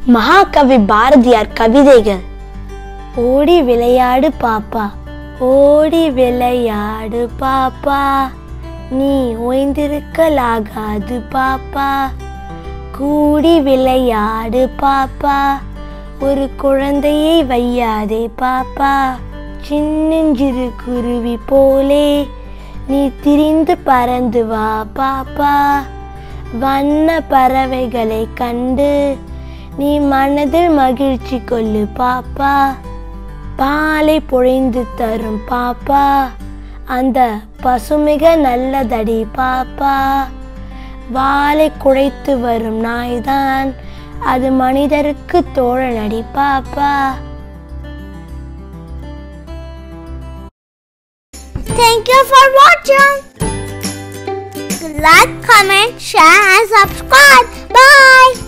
மகாகவி பாரதியார் கவிதைகள் ஓடி விளையாடு பாப்பா ஓடி விளையாடு பாப்பா நீ ஓய்ந்திருக்கலாகாது பாப்பா கூடி விளையாடு பாப்பா ஒரு குழந்தையை வையாதே பாப்பா சின்னஞ்சிறு குருவி போலே நீ திரிந்து பறந்து வா பாப்பா வண்ண பறவைகளை கண்டு நீ மனதில் மகிழ்ச்சி கொள்ளு பாப்பா பாலை பொழிந்து தரும் பாப்பா அந்த பசுமிக நல்லதடி பாப்பா வாலை குழைத்து வரும் நாய்தான் அது மனிதருக்கு தோழனடி பாப்பா Thank you for watching. Like, comment, share and subscribe. Bye.